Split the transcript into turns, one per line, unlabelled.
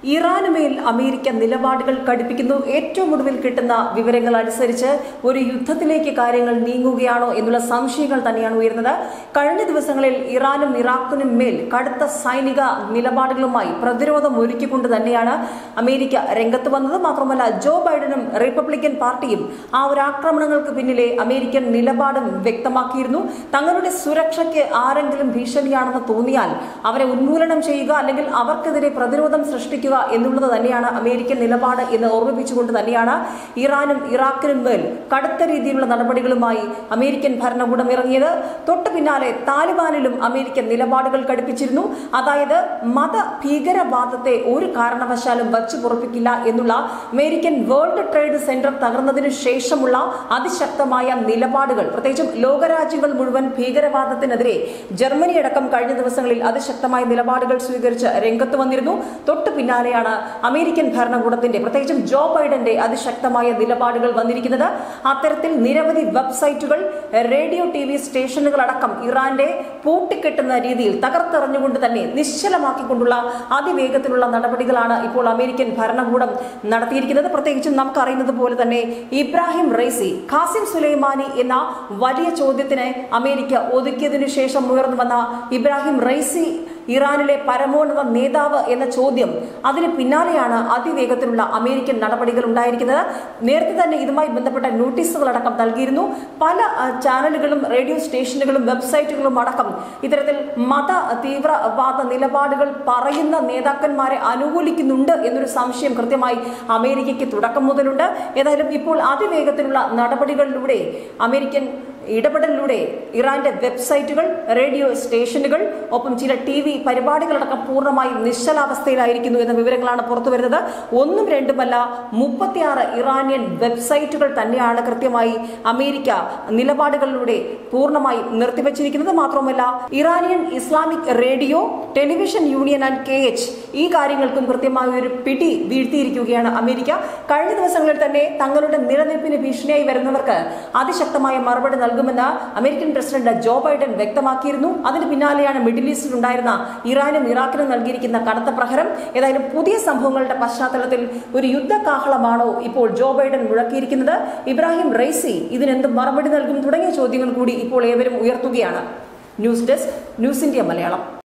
ഇറാനുമേൽ America നിലപാടുകൾ കടുപ്പിക്കുന്നു ഏറ്റവും ഒടുവിൽ കിട്ടുന്ന വിവരങ്ങൾ അനുസരിച്ച് ഒരു യുദ്ധത്തിലേക്ക് കാര്യങ്ങൾ നീങ്ങുകയാണോ എന്നുള്ള സംശയങ്ങൾ തന്നെയാണ് ഉയർന്നത് കഴിഞ്ഞ ദിവസങ്ങളിൽ ഇറാനും ഇറാഖിനും മേൽ കടുത്ത സൈനിക നിലപാടുകളുമായി പ്രതിരോധം ഒരുക്കിക്കൊണ്ട് തന്നെയാണ് അമേരിക്ക രംഗത്ത് വന്നത് മാത്രമല്ല ജോ ബൈഡനും റിപ്പബ്ലിക്കൻ പാർട്ടിയും ആ ഒരു ആക്രമണങ്ങൾക്ക് പിന്നിലെ അമേരിക്കൻ നിലപാടും വ്യക്തമാക്കിയിരുന്നു തങ്ങളുടെ സുരക്ഷയ്ക്ക് ആരെങ്കിലും ഭീഷണിയാണെന്ന് തോന്നിയാൽ അവരെ ഉന്മൂലനം ചെയ്യുക അല്ലെങ്കിൽ അവർക്കെതിരെ പ്രതിരോധം സൃഷ്ടിക്കുക എന്നുള്ളത് തന്നെയാണ് അമേരിക്കൻ നിലപാട് എന്ന് ഓർമ്മിപ്പിച്ചുകൊണ്ട് തന്നെയാണ് ഇറാനും ഇറാഖിനും മേൽ കടുത്ത രീതിയിലുള്ള നടപടികളുമായി അമേരിക്കൻ ഭരണകൂടം ഇറങ്ങിയത് തൊട്ടു പിന്നാലെ താലിബാനിലും അമേരിക്കൻ നിലപാടുകൾ കടുപ്പിച്ചിരുന്നു അതായത് മത ഭീകരവാദത്തെ ഒരു കാരണവശാലും വച്ചു പൊറപ്പിക്കില്ല എന്നുള്ള അമേരിക്കൻ വേൾഡ് ട്രേഡ് സെന്റർ തകർന്നതിനു ശേഷമുള്ള അതിശക്തമായ നിലപാടുകൾ പ്രത്യേകിച്ചും ലോകരാജ്യങ്ങൾ മുഴുവൻ ഭീകരവാദത്തിനെതിരെ ജർമ്മനി അടക്കം കഴിഞ്ഞ ദിവസങ്ങളിൽ അതിശക്തമായ നിലപാടുകൾ സ്വീകരിച്ച് രംഗത്ത് വന്നിരുന്നു തൊട്ടു പിന്നാലെയാണ് അമേരിക്കൻ ഭരണകൂടത്തിന്റെ പ്രത്യേകിച്ചും ജോ ബൈഡന്റെ അതിശക്തമായ നിലപാടുകൾ വന്നിരിക്കുന്നത് അത്തരത്തിൽ നിരവധി വെബ്സൈറ്റുകൾ റേഡിയോ ടി വി സ്റ്റേഷനുകൾ അടക്കം ഇറാന്റെ പൂട്ടിക്കെട്ടുന്ന രീതിയിൽ തകർത്തെറിഞ്ഞുകൊണ്ട് തന്നെ നിശ്ചലമാക്കിക്കൊണ്ടുള്ള അതിവേഗത്തിലുള്ള നടപടികളാണ് ഇപ്പോൾ അമേരിക്കൻ ഭരണകൂടം നടത്തിയിരിക്കുന്നത് പ്രത്യേകിച്ചും നമുക്കറിയുന്നത് പോലെ തന്നെ ഇബ്രാഹിം റൈസി ഖാസിം സുലൈമാനി എന്ന വലിയ ചോദ്യത്തിന് അമേരിക്ക ഒതുക്കിയതിനു ശേഷം ഉയർന്നു വന്ന ഇബ്രാഹിം റൈസി ഇറാനിലെ പരമോന്നത നേതാവ് എന്ന ചോദ്യം അതിന് പിന്നാലെയാണ് അതിവേഗത്തിലുള്ള അമേരിക്കൻ നടപടികൾ ഉണ്ടായിരിക്കുന്നത് നേരത്തെ തന്നെ ഇതുമായി ബന്ധപ്പെട്ട നോട്ടീസുകൾ അടക്കം നൽകിയിരുന്നു പല ആ, ചാനലുകളും റേഡിയോ സ്റ്റേഷനുകളും വെബ്സൈറ്റുകളും അടക്കം ഇത്തരത്തിൽ മത തീവ്രവാദ നിലപാടുകൾ പറയുന്ന നേതാക്കന്മാരെ അനുകൂലിക്കുന്നുണ്ട് എന്നൊരു സംശയം കൃത്യമായി അമേരിക്കയ്ക്ക് തുടക്കം മുതലുണ്ട് ഏതായാലും ഇപ്പോൾ അതിവേഗത്തിലുള്ള നടപടികളിലൂടെ അമേരിക്കൻ ഇടപെടലിലൂടെ ഇറാന്റെ വെബ്സൈറ്റുകൾ റേഡിയോ സ്റ്റേഷനുകൾ ഒപ്പം ചില ടി വി പരിപാടികളടക്കം പൂർണ്ണമായും നിശ്ചലാവസ്ഥയിലായിരിക്കുന്നു എന്ന വിവരങ്ങളാണ് പുറത്തുവരുന്നത് ഒന്നും രണ്ടുമല്ല മുപ്പത്തിയാറ് ഇറാനിയൻ വെബ്സൈറ്റുകൾ തന്നെയാണ് കൃത്യമായി അമേരിക്ക നിലപാടുകളിലൂടെ പൂർണ്ണമായും നിർത്തിവച്ചിരിക്കുന്നത് മാത്രമല്ല Iranian Islamic radio television union and K H ഈ കാര്യങ്ങൾക്കും കൃത്യമായ ഒരു പിടി വീഴ്ത്തിയിരിക്കുകയാണ് അമേരിക്ക കഴിഞ്ഞ ദിവസങ്ങളിൽ തന്നെ തങ്ങളുടെ നിലനിൽപ്പിന് ഭീഷണിയായി വരുന്നവർക്ക് അതിശക്തമായ മറുപടി നൽകുമെന്ന് അമേരിക്കൻ പ്രസിഡന്റ് ജോ ബൈഡൻ വ്യക്തമാക്കിയിരുന്നു അതിന് പിന്നാലെയാണ് മിഡിൽ ഈസ്റ്റിൽ ഉണ്ടായിരുന്ന ഇറാനും ഇറാഖിനും നൽകിയിരിക്കുന്ന കനത്ത പ്രഹരം ഏതായാലും പുതിയ സംഭവങ്ങളുടെ പശ്ചാത്തലത്തിൽ ഒരു യുദ്ധകാഹളമാണോ ഇപ്പോൾ ജോ ബൈഡൻ മുഴക്കിയിരിക്കുന്നത് ഇബ്രാഹിം റൈസി ഇതിനെന്ത് മറുപടി നൽകും തുടങ്ങിയ ചോദ്യങ്ങൾ കൂടി ഇപ്പോൾ ഏവരും ഉയർത്തുകയാണ് news desk news India Malayalam